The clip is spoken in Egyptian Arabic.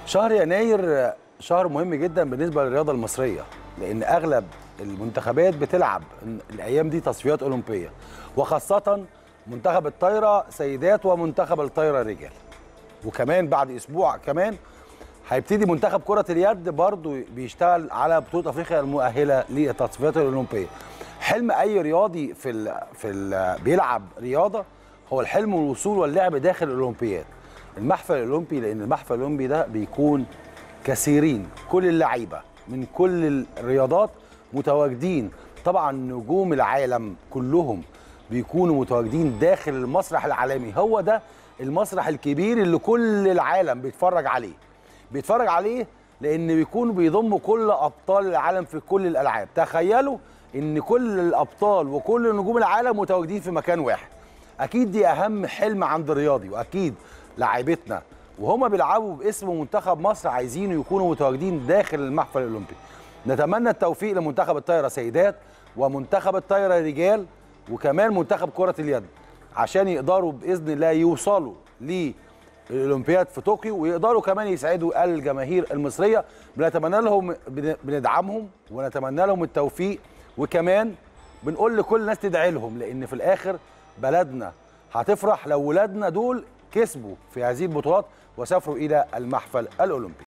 شهر يناير شهر مهم جدا بالنسبه للرياضه المصريه لان اغلب المنتخبات بتلعب الايام دي تصفيات اولمبيه وخاصه منتخب الطايره سيدات ومنتخب الطايره رجال وكمان بعد اسبوع كمان هيبتدي منتخب كره اليد برضو بيشتغل على بطوله افريقيا المؤهله للتصفيات الاولمبيه حلم اي رياضي في ال في ال بيلعب رياضه هو الحلم الوصول واللعب داخل الاولمبياد المحفل الاولمبي لان المحفل الاولمبي ده بيكون كثيرين كل اللعيبه من كل الرياضات متواجدين طبعا نجوم العالم كلهم بيكونوا متواجدين داخل المسرح العالمي هو ده المسرح الكبير اللي كل العالم بيتفرج عليه بيتفرج عليه لان بيكون بيضم كل ابطال العالم في كل الالعاب تخيلوا ان كل الابطال وكل نجوم العالم متواجدين في مكان واحد اكيد دي اهم حلم عند الرياضي واكيد لاعيبتنا وهما بيلعبوا باسم منتخب مصر عايزين يكونوا متواجدين داخل المحفل الاولمبي نتمنى التوفيق لمنتخب الطايره سيدات ومنتخب الطايره رجال وكمان منتخب كره اليد عشان يقدروا باذن الله يوصلوا للاولمبياد في طوكيو ويقدروا كمان يسعدوا الجماهير المصريه بنتمنى لهم بندعمهم ونتمنى لهم التوفيق وكمان بنقول لكل الناس تدعي لهم لان في الاخر بلدنا هتفرح لو ولادنا دول كسبوا في هذه البطولات وسافروا الى المحفل الاولمبي